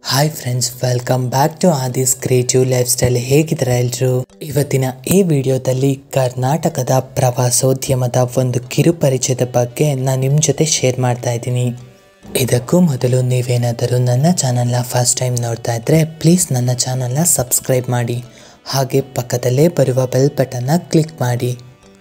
hi friends welcome back to Aadi's creative lifestyle ಹೇಗಿದ್ದಾರೆ ಎಲ್ಲರೂ ಇವತ್ತಿನ ಈ ವಿಡಿಯೋದಲ್ಲಿ ಕರ್ನಾಟಕದ ಪ್ರವಾಸೋದ್ಯಮದ ಒಂದು ಕಿರು ಪರಿಚಯದ ಬಗ್ಗೆ ನಾನು ನಿಮ್ಮ ಜೊತೆ ಶೇರ್ ಮಾಡ್ತಾ ಇದ್ದೀನಿ ಇದಕ್ಕೂ ಮೊದಲು ನೀವೇನಾದರೂ ನನ್ನ ಚಾನಲ್ನ ಫಸ್ಟ್ ಟೈಮ್ ನೋಡ್ತಾ ಇದ್ದರೆ ಪ್ಲೀಸ್ ನನ್ನ ಚಾನಲ್ನ ಸಬ್ಸ್ಕ್ರೈಬ್ ಮಾಡಿ ಹಾಗೆ ಪಕ್ಕದಲ್ಲೇ ಬರುವ ಬೆಲ್ ಬಟನ್ನ ಕ್ಲಿಕ್ ಮಾಡಿ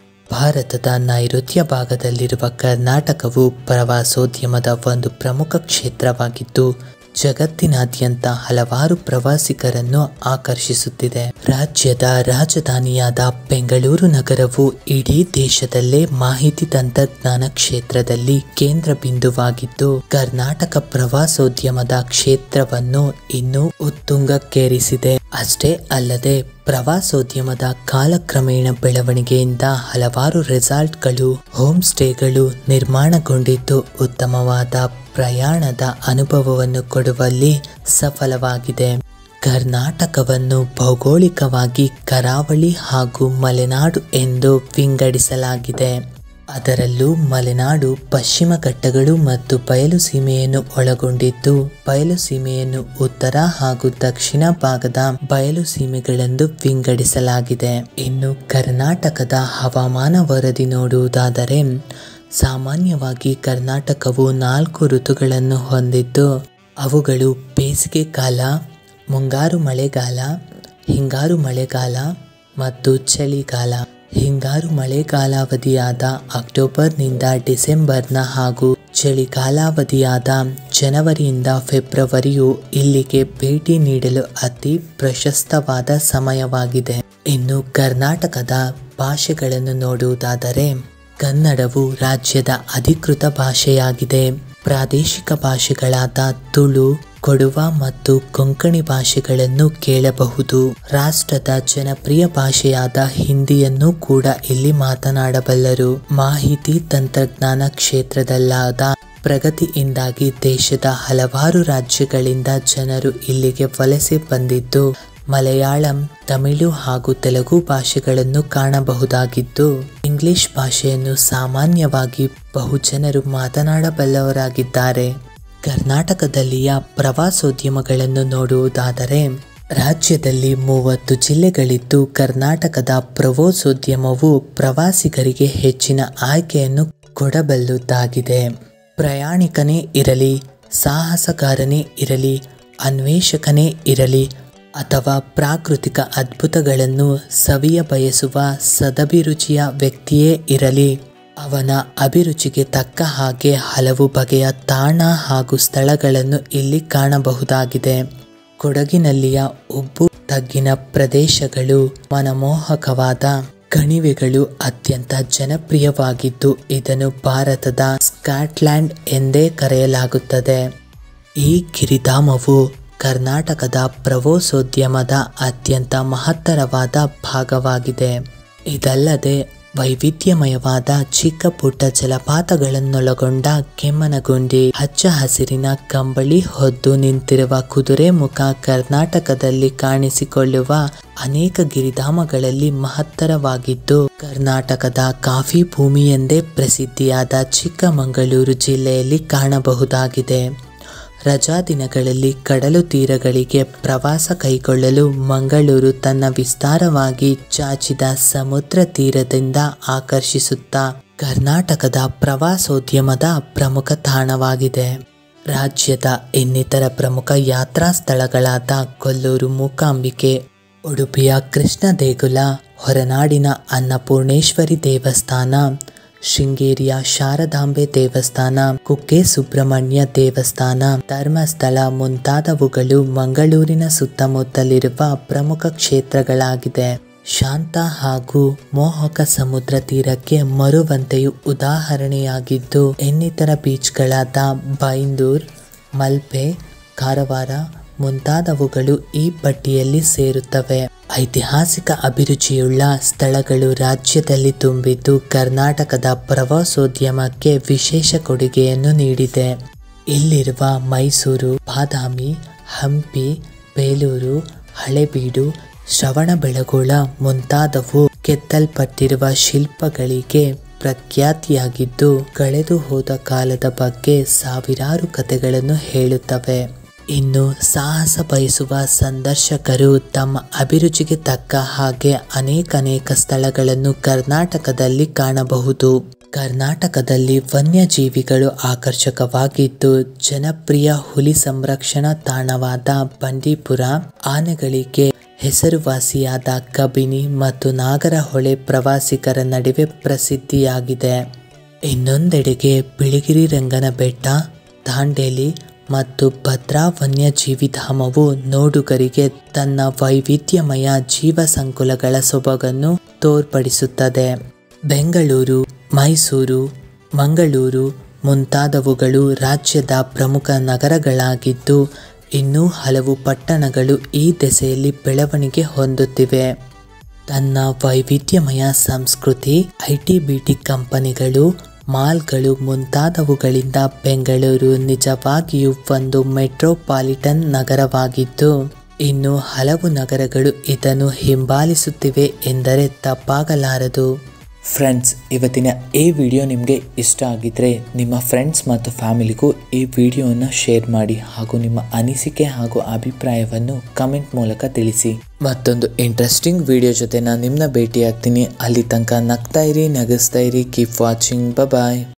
ಭಾರತದ ನೈಋತ್ಯ ಭಾಗದಲ್ಲಿರುವ ಕರ್ನಾಟಕವು ಪ್ರವಾಸೋದ್ಯಮದ ಒಂದು ಪ್ರಮುಖ ಕ್ಷೇತ್ರವಾಗಿದ್ದು ಜಗತ್ತಿನಾದ್ಯಂತ ಹಲವಾರು ಪ್ರವಾಸಿಗರನ್ನು ಆಕರ್ಷಿಸುತ್ತಿದೆ ರಾಜ್ಯದ ರಾಜಧಾನಿಯಾದ ಬೆಂಗಳೂರು ನಗರವು ಇಡೀ ದೇಶದಲ್ಲೇ ಮಾಹಿತಿ ತಂತ್ರಜ್ಞಾನ ಕ್ಷೇತ್ರದಲ್ಲಿ ಕೇಂದ್ರ ಬಿಂದುವಾಗಿದ್ದು ಕರ್ನಾಟಕ ಪ್ರವಾಸೋದ್ಯಮದ ಕ್ಷೇತ್ರವನ್ನು ಇನ್ನೂ ಉತ್ತುಂಗಕ್ಕೇರಿಸಿದೆ ಅಷ್ಟೇ ಅಲ್ಲದೆ ಪ್ರವಾಸೋದ್ಯಮದ ಕಾಲಕ್ರಮೇಣ ಬೆಳವಣಿಗೆಯಿಂದ ಹಲವಾರು ರೆಸಾರ್ಟ್ಗಳು ಹೋಮ್ ಸ್ಟೇಗಳು ನಿರ್ಮಾಣಗೊಂಡಿದ್ದು ಉತ್ತಮವಾದ ಪ್ರಯಾಣದ ಅನುಭವವನ್ನು ಕೊಡುವಲ್ಲಿ ಸಫಲವಾಗಿದೆ ಕರ್ನಾಟಕವನ್ನು ಭೌಗೋಳಿಕವಾಗಿ ಕರಾವಳಿ ಹಾಗೂ ಮಲೆನಾಡು ಎಂದು ವಿಂಗಡಿಸಲಾಗಿದೆ ಅದರಲ್ಲೂ ಮಲೆನಾಡು ಪಶ್ಚಿಮ ಘಟ್ಟಗಳು ಮತ್ತು ಬಯಲು ಸೀಮೆಯನ್ನು ಒಳಗೊಂಡಿದ್ದು ಬಯಲು ಸೀಮೆಯನ್ನು ಉತ್ತರ ಹಾಗೂ ದಕ್ಷಿಣ ಭಾಗದ ಬಯಲು ಸೀಮೆಗಳೆಂದು ವಿಂಗಡಿಸಲಾಗಿದೆ ಇನ್ನು ಕರ್ನಾಟಕದ ಹವಾಮಾನ ವರದಿ ನೋಡುವುದಾದರೆ ಸಾಮಾನ್ಯವಾಗಿ ಕರ್ನಾಟಕವು ನಾಲ್ಕು ಋತುಗಳನ್ನು ಹೊಂದಿದ್ದು ಅವುಗಳು ಬೇಸಿಗೆ ಕಾಲ ಮುಂಗಾರು ಮಳೆಗಾಲ ಹಿಂಗಾರು ಮಳೆಗಾಲ ಮತ್ತು ಚಳಿಗಾಲ ಹಿಂಗಾರು ಮಳೆಗಾಲಾವಧಿಯಾದ ಅಕ್ಟೋಬರ್ನಿಂದ ಡಿಸೆಂಬರ್ನ ಹಾಗೂ ಚಳಿಗಾಲಾವಧಿಯಾದ ಜನವರಿಯಿಂದ ಫೆಬ್ರವರಿಯು ಇಲ್ಲಿಗೆ ಭೇಟಿ ನೀಡಲು ಅತಿ ಪ್ರಶಸ್ತವಾದ ಸಮಯವಾಗಿದೆ ಇನ್ನು ಕರ್ನಾಟಕದ ಭಾಷೆಗಳನ್ನು ನೋಡುವುದಾದರೆ ಕನ್ನಡವು ರಾಜ್ಯದ ಅಧಿಕೃತ ಭಾಷೆಯಾಗಿದೆ ಪ್ರಾದೇಶಿಕ ಭಾಷೆಗಳಾದ ತುಳು ಕೊಡುವ ಮತ್ತು ಕೊಂಕಣಿ ಭಾಷೆಗಳನ್ನು ಕೇಳಬಹುದು ರಾಷ್ಟ್ರದ ಜನಪ್ರಿಯ ಭಾಷೆಯಾದ ಹಿಂದಿಯನ್ನು ಕೂಡ ಇಲ್ಲಿ ಮಾತನಾಡಬಲ್ಲರು ಮಾಹಿತಿ ತಂತ್ರಜ್ಞಾನ ಕ್ಷೇತ್ರದಲ್ಲಾದ ಪ್ರಗತಿಯಿಂದಾಗಿ ದೇಶದ ಹಲವಾರು ರಾಜ್ಯಗಳಿಂದ ಜನರು ಇಲ್ಲಿಗೆ ವಲಸೆ ಬಂದಿದ್ದು ಮಲಯಾಳಂ ತಮಿಳು ಹಾಗೂ ತೆಲುಗು ಭಾಷೆಗಳನ್ನು ಕಾಣಬಹುದಾಗಿದ್ದು ಇಂಗ್ಲಿಷ್ ಭಾಷೆಯನ್ನು ಸಾಮಾನ್ಯವಾಗಿ ಬಹುಜನರು ಮಾತನಾಡಬಲ್ಲವರಾಗಿದ್ದಾರೆ ಕರ್ನಾಟಕದಲ್ಲಿಯ ಪ್ರವಾಸೋದ್ಯಮಗಳನ್ನು ನೋಡುವುದಾದರೆ ರಾಜ್ಯದಲ್ಲಿ ಮೂವತ್ತು ಜಿಲ್ಲೆಗಳಿದ್ದು ಕರ್ನಾಟಕದ ಪ್ರವಾಸೋದ್ಯಮವು ಪ್ರವಾಸಿಗರಿಗೆ ಹೆಚ್ಚಿನ ಆಯ್ಕೆಯನ್ನು ಕೊಡಬಲ್ಲುದಾಗಿದೆ ಪ್ರಯಾಣಿಕನೇ ಇರಲಿ ಸಾಹಸಗಾರನೇ ಇರಲಿ ಅನ್ವೇಷಕನೇ ಇರಲಿ ಅಥವಾ ಪ್ರಾಕೃತಿಕ ಅದ್ಭುತಗಳನ್ನು ಸವಿಯ ಬಯಸುವ ಸದಭಿರುಚಿಯ ವ್ಯಕ್ತಿಯೇ ಇರಲಿ ಅವನ ಅಭಿರುಚಿಗೆ ತಕ್ಕ ಹಾಗೆ ಹಲವು ಬಗೆಯ ತಾಣ ಹಾಗೂ ಸ್ಥಳಗಳನ್ನು ಇಲ್ಲಿ ಕಾಣಬಹುದಾಗಿದೆ ಕೊಡಗಿನಲ್ಲಿಯ ಉಬ್ಬು ತಗ್ಗಿನ ಪ್ರದೇಶಗಳು ಮನಮೋಹಕವಾದ ಕಣಿವೆಗಳು ಅತ್ಯಂತ ಜನಪ್ರಿಯವಾಗಿದ್ದು ಇದನ್ನು ಭಾರತದ ಸ್ಕಾಟ್ಲ್ಯಾಂಡ್ ಎಂದೇ ಕರೆಯಲಾಗುತ್ತದೆ ಈ ಗಿರಿಧಾಮವು ಕರ್ನಾಟಕದ ಪ್ರವಾಸೋದ್ಯಮದ ಅತ್ಯಂತ ಮಹತ್ತರವಾದ ಭಾಗವಾಗಿದೆ ಇದಲ್ಲದೆ ವೈವಿಧ್ಯಮಯವಾದ ಚಿಕ್ಕ ಪುಟ್ಟ ಜಲಪಾತಗಳನ್ನೊಳಗೊಂಡ ಕೆಮ್ಮನಗುಂಡಿ ಹಚ್ಚ ಹಸಿರಿನ ಕಂಬಳಿ ಹೊದ್ದು ನಿಂತಿರುವ ಕುದುರೆ ಮುಖ ಕರ್ನಾಟಕದಲ್ಲಿ ಕಾಣಿಸಿಕೊಳ್ಳುವ ಅನೇಕ ಗಿರಿಧಾಮಗಳಲ್ಲಿ ಮಹತ್ತರವಾಗಿದ್ದು ಕರ್ನಾಟಕದ ಕಾಫಿ ಭೂಮಿ ಎಂದೇ ಪ್ರಸಿದ್ಧಿಯಾದ ಚಿಕ್ಕಮಗಳೂರು ಜಿಲ್ಲೆಯಲ್ಲಿ ಕಾಣಬಹುದಾಗಿದೆ ರಜಾ ದಿನಗಳಲ್ಲಿ ಕಡಲು ತೀರಗಳಿಗೆ ಪ್ರವಾಸ ಕೈಗೊಳ್ಳಲು ಮಂಗಳೂರು ತನ್ನ ವಿಸ್ತಾರವಾಗಿ ಚಾಚಿದ ಸಮುದ್ರ ತೀರದಿಂದ ಆಕರ್ಷಿಸುತ್ತಾ ಕರ್ನಾಟಕದ ಪ್ರವಾಸೋದ್ಯಮದ ಪ್ರಮುಖ ತಾಣವಾಗಿದೆ ರಾಜ್ಯದ ಇನ್ನಿತರ ಪ್ರಮುಖ ಯಾತ್ರಾ ಸ್ಥಳಗಳಾದ ಕೊಲ್ಲೂರು ಮೂಕಾಂಬಿಕೆ ಉಡುಪಿಯ ಕೃಷ್ಣ ದೇಗುಲ ಹೊರನಾಡಿನ ಅನ್ನಪೂರ್ಣೇಶ್ವರಿ ದೇವಸ್ಥಾನ ಶೃಂಗೇರಿಯ ಶಾರದಾಂಬೆ ದೇವಸ್ಥಾನ ಕುಕ್ಕೆ ಸುಬ್ರಹ್ಮಣ್ಯ ದೇವಸ್ಥಾನ ಧರ್ಮಸ್ಥಳ ಮುಂತಾದವುಗಳು ಮಂಗಳೂರಿನ ಸುತ್ತಮುತ್ತಲಿರುವ ಪ್ರಮುಖ ಕ್ಷೇತ್ರಗಳಾಗಿದೆ ಶಾಂತ ಹಾಗೂ ಮೋಹಕ ಸಮುದ್ರ ತೀರಕ್ಕೆ ಮರುವಂತೆಯು ಉದಾಹರಣೆಯಾಗಿದ್ದು ಇನ್ನಿತರ ಬೀಚ್ಗಳಾದ ಬೈಂದೂರ್ ಮಲ್ಪೆ ಕಾರವಾರ ಮುಂತಾದವುಗಳು ಈ ಪಟ್ಟಿಯಲ್ಲಿ ಸೇರುತ್ತವೆ ಐತಿಹಾಸಿಕ ಅಭಿರುಚಿಯುಳ್ಳ ಸ್ಥಳಗಳು ರಾಜ್ಯದಲ್ಲಿ ತುಂಬಿದ್ದು ಕರ್ನಾಟಕದ ಪ್ರವಾಸೋದ್ಯಮಕ್ಕೆ ವಿಶೇಷ ಕೊಡುಗೆಯನ್ನು ನೀಡಿದೆ ಇಲ್ಲಿರುವ ಮೈಸೂರು ಬಾದಾಮಿ ಹಂಪಿ ಬೇಲೂರು ಹಳೆಬೀಡು ಶ್ರವಣಬೆಳಗೊಳ ಮುಂತಾದವು ಕೆತ್ತಲ್ಪಟ್ಟಿರುವ ಶಿಲ್ಪಗಳಿಗೆ ಪ್ರಖ್ಯಾತಿಯಾಗಿದ್ದು ಕಳೆದು ಹೋದ ಕಾಲದ ಬಗ್ಗೆ ಸಾವಿರಾರು ಕಥೆಗಳನ್ನು ಹೇಳುತ್ತವೆ ಇನ್ನು ಸಾಹಸ ಬಯಸುವ ಸಂದರ್ಶಕರು ತಮ್ಮ ಅಭಿರುಚಿಗೆ ತಕ್ಕ ಹಾಗೆ ಅನೇಕ ಅನೇಕ ಸ್ಥಳಗಳನ್ನು ಕರ್ನಾಟಕದಲ್ಲಿ ಕಾಣಬಹುದು ಕರ್ನಾಟಕದಲ್ಲಿ ವನ್ಯಜೀವಿಗಳು ಆಕರ್ಷಕವಾಗಿದ್ದು ಜನಪ್ರಿಯ ಹುಲಿ ಸಂರಕ್ಷಣಾ ತಾಣವಾದ ಬಂಡೀಪುರ ಆನೆಗಳಿಗೆ ಹೆಸರುವಾಸಿಯಾದ ಕಬಿನಿ ಮತ್ತು ನಾಗರಹೊಳೆ ಪ್ರವಾಸಿಗರ ನಡುವೆ ಪ್ರಸಿದ್ಧಿಯಾಗಿದೆ ಇನ್ನೊಂದೆಡೆಗೆ ಬಿಳಿಗಿರಿ ರಂಗನ ಬೆಟ್ಟ ದಾಂಡೇಲಿ ಮತ್ತು ಭದ್ರಾ ವನ್ಯಜೀವಿಧಾಮವು ನೋಡುಗರಿಗೆ ತನ್ನ ವೈವಿಧ್ಯಮಯ ಜೀವ ಸಂಕುಲಗಳ ಸೊಬಗನ್ನು ತೋರ್ಪಡಿಸುತ್ತದೆ ಬೆಂಗಳೂರು ಮೈಸೂರು ಮಂಗಳೂರು ಮುಂತಾದವುಗಳು ರಾಜ್ಯದ ಪ್ರಮುಖ ನಗರಗಳಾಗಿದ್ದು ಇನ್ನೂ ಹಲವು ಪಟ್ಟಣಗಳು ಈ ದೆಸೆಯಲ್ಲಿ ಬೆಳವಣಿಗೆ ಹೊಂದುತ್ತಿವೆ ತನ್ನ ವೈವಿಧ್ಯಮಯ ಸಂಸ್ಕೃತಿ ಐ ಟಿ ಬಿ ಟಿ ಕಂಪನಿಗಳು ಮಾಲ್ಗಳು ಮುಂತಾದವುಗಳಿಂದ ಬೆಂಗಳೂರು ನಿಜವಾಗಿಯೂ ಒಂದು ಮೆಟ್ರೋಪಾಲಿಟನ್ ನಗರವಾಗಿದ್ದು ಇನ್ನು ಹಲವು ನಗರಗಳು ಇದನ್ನು ಹಿಂಬಾಲಿಸುತ್ತಿವೆ ಎಂದರೆ ತಪ್ಪಾಗಲಾರದು ಫ್ರೆಂಡ್ಸ್ ಇವತ್ತಿನ ಈ ವಿಡಿಯೋ ನಿಮಗೆ ಇಷ್ಟ ಆಗಿದ್ರೆ ನಿಮ್ಮ ಫ್ರೆಂಡ್ಸ್ ಮತ್ತು ಫ್ಯಾಮಿಲಿಗೂ ಈ ವಿಡಿಯೋನ ಶೇರ್ ಮಾಡಿ ಹಾಗೂ ನಿಮ್ಮ ಅನಿಸಿಕೆ ಹಾಗೂ ಅಭಿಪ್ರಾಯವನ್ನು ಕಮೆಂಟ್ ಮೂಲಕ ತಿಳಿಸಿ ಮತ್ತೊಂದು ಇಂಟ್ರೆಸ್ಟಿಂಗ್ ವಿಡಿಯೋ ಜೊತೆ ನಾನು ನಿಮ್ಮನ್ನ ಭೇಟಿ ಆಗ್ತೀನಿ ಅಲ್ಲಿ ತನಕ ನಗ್ತಾ ಇರಿ ನಗಿಸ್ತಾ ಇರಿ ಕೀಪ್ ವಾಚಿಂಗ್ ಬಾಯ್